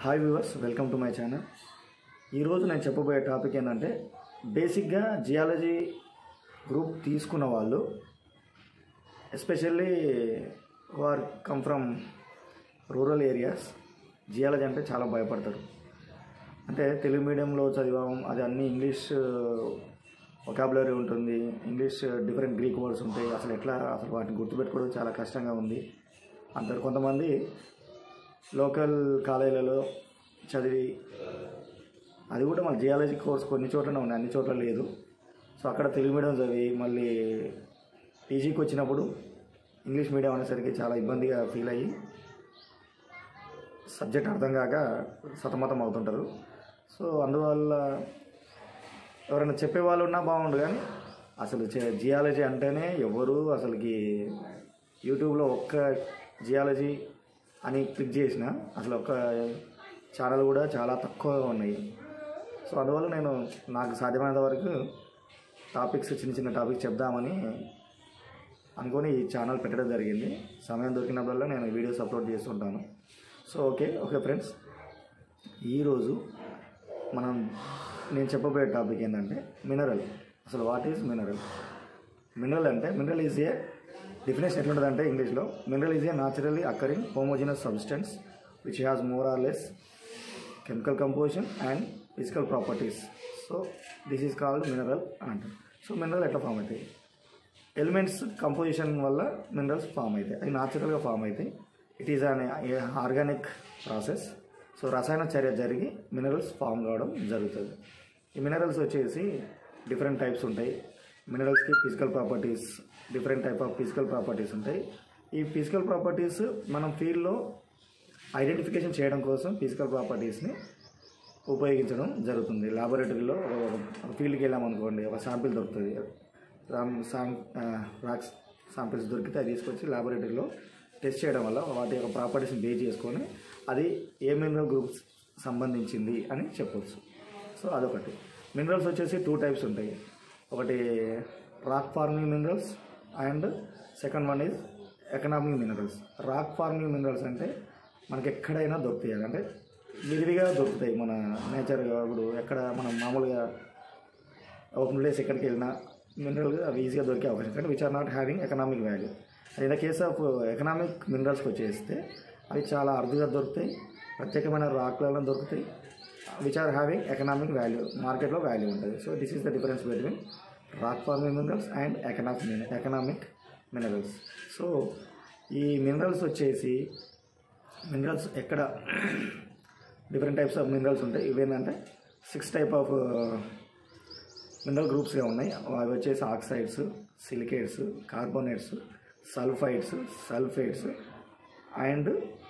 hi viewers welcome to my channel ఈరోజు నేను చెప్పబోయే టాపిక్ ఏంటంటే బేసిక్గా జియాలజీ గ్రూప్ తీసుకున్న వాళ్ళు especially are come from rural areas geology అంటే చాలా భయపడతారు అంటే తెలుగు మీడియంలో చదివాం అది అన్ని ఇంగ్లీష్ ఒకాబులరీ ఉంటుంది ఇంగ్లీష్ డిఫరెంట్ గ్రీక్ వర్డ్స్ ఉంటాయి అసలు ఎట్లా అసలు వాటిని గుర్తుపెట్టుకోవడం చాలా కష్టంగా ఉంది అంటారు కొంతమంది లోకల్ కాలేజీలలో చదివి అది కూడా మన జియాలజీ కోర్స్ కొన్ని చోట్లనే ఉన్నాయి అన్ని చోట్ల లేదు సో అక్కడ తెలుగు మీడియం చదివి మళ్ళీ పీజీకి వచ్చినప్పుడు ఇంగ్లీష్ మీడియం అనేసరికి చాలా ఇబ్బందిగా ఫీల్ అయ్యి సబ్జెక్ట్ అర్థం కాక సతమతం అవుతుంటారు సో అందువల్ల ఎవరైనా చెప్పేవాళ్ళు ఉన్నా బాగుండు కానీ అసలు చే- జియాలజీ అంటేనే ఎవరు అసలుకి యూట్యూబ్లో ఒక్క జియాలజీ అని క్లిక్ చేసిన అసలు ఒక్క ఛానల్ కూడా చాలా తక్కువగా ఉన్నాయి సో అందువల్ల నేను నాకు సాధ్యమైనంత వరకు టాపిక్స్ చిన్న చిన్న టాపిక్స్ చెప్దామని అనుకొని ఈ ఛానల్ పెట్టడం జరిగింది సమయం దొరికినప్పుడల్లా నేను వీడియోస్ అప్లోడ్ చేస్తుంటాను సో ఓకే ఓకే ఫ్రెండ్స్ ఈరోజు మనం నేను చెప్పబోయే టాపిక్ ఏంటంటే మినరల్ అసలు వాట్ ఈజ్ మినరల్ మినరల్ అంటే మినరల్ ఈజ్ ఏ డిఫినేషన్ ఎట్లుంటుంది అంటే ఇంగ్లీష్లో mineral is a naturally occurring homogeneous substance which has more or less chemical composition and physical properties so this is called mineral అని అంటారు so mineral ఎట్లా form అవుతాయి elements composition వల్ల minerals form అవుతాయి అవి న్యాచురల్గా ఫామ్ అవుతాయి it is an organic process so రసాయన చర్య జరిగి మినరల్స్ ఫామ్ కావడం జరుగుతుంది ఈ మినరల్స్ వచ్చేసి డిఫరెంట్ టైప్స్ ఉంటాయి మినరల్స్కి physical properties different type of physical properties ఉంటాయి ఈ ఫిజికల్ ప్రాపర్టీస్ మనం ఫీల్డ్లో ఐడెంటిఫికేషన్ చేయడం కోసం ఫిజికల్ ప్రాపర్టీస్ని ఉపయోగించడం జరుగుతుంది లాబొరేటరీలో ఒక ఫీల్డ్కి వెళ్ళామనుకోండి ఒక శాంపిల్ దొరుకుతుంది రామ్ శాం రాక్స్ శాంపిల్స్ దొరికితే అది తీసుకొచ్చి లాబొరేటరీలో టెస్ట్ చేయడం వల్ల వాటి యొక్క ప్రాపర్టీస్ని బేస్ చేసుకొని అది ఏ మినరల్ గ్రూప్స్ సంబంధించింది అని చెప్పవచ్చు సో అదొకటి మినరల్స్ వచ్చేసి టూ టైప్స్ ఉంటాయి ఒకటి rock forming minerals and second one is economic minerals rock forming minerals అంటే మనకి ఎక్కడైనా దొరుకుతాయి అంటే విరివిగా దొరుకుతాయి మన నేచర్గా ఇప్పుడు ఎక్కడ మనం మామూలుగా ఒక ప్లేస్ ఎక్కడికి వెళ్ళినా మినరల్గా అవి ఈజీగా దొరికే అవకాశం కానీ which are not having economic value in the case of economic మినరల్స్కి వచ్చేస్తే అవి చాలా అరుదుగా దొరుకుతాయి ప్రత్యేకమైన రాక్లలో దొరుకుతాయి which are having economic value మార్కెట్లో వాల్యూ ఉంటుంది so this is the difference between rock forming minerals and economic economic minerals so ఈ మినరల్స్ వచ్చేసి మినరల్స్ ఎక్కడ డిఫరెంట్ టైప్స్ ఆఫ్ మినరల్స్ ఉంటాయి ఇవేంటంటే సిక్స్ టైప్ ఆఫ్ మినరల్ గ్రూప్స్గా ఉన్నాయి అవి వచ్చేసి oxides silicates carbonates sulphides sulphates and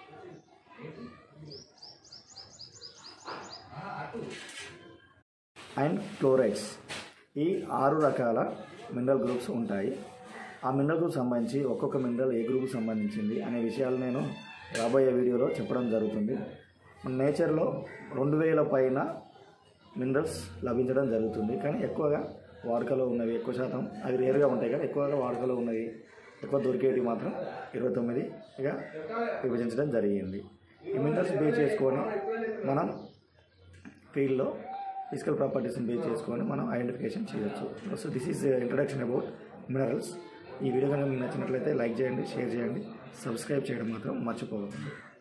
and chlorides ఈ ఆరు రకాల మినరల్ గ్రూప్స్ ఉంటాయి ఆ మినరల్ గ్రూప్ సంబంధించి ఒక్కొక్క మినరల్ ఏ గ్రూప్కి సంబంధించింది అనే విషయాలు నేను రాబోయే వీడియోలో చెప్పడం జరుగుతుంది మన నేచర్లో రెండు వేల పైన మినరల్స్ లభించడం జరుగుతుంది కానీ ఎక్కువగా వాడుకలో ఉన్నవి ఎక్కువ శాతం అవి రేరుగా ఉంటాయి కానీ ఎక్కువగా వాడుకలో ఉన్నవి ఎక్కువ దొరికేవి మాత్రం ఇరవై తొమ్మిదిగా విభజించడం జరిగింది ఈ మినరల్స్ బేస్ చేసుకొని మనం ఫీల్డ్లో ఫిజికల్ ప్రాపర్టీస్ని బేస్ చేసుకొని మనం ఐడెంటిఫికేషన్ చేయొచ్చు so this is introduction about minerals ఈ వీడియో కనుక మీకు నచ్చినట్లయితే లైక్ చేయండి షేర్ చేయండి సబ్స్క్రైబ్ చేయడం మాత్రం మర్చిపోవద్దు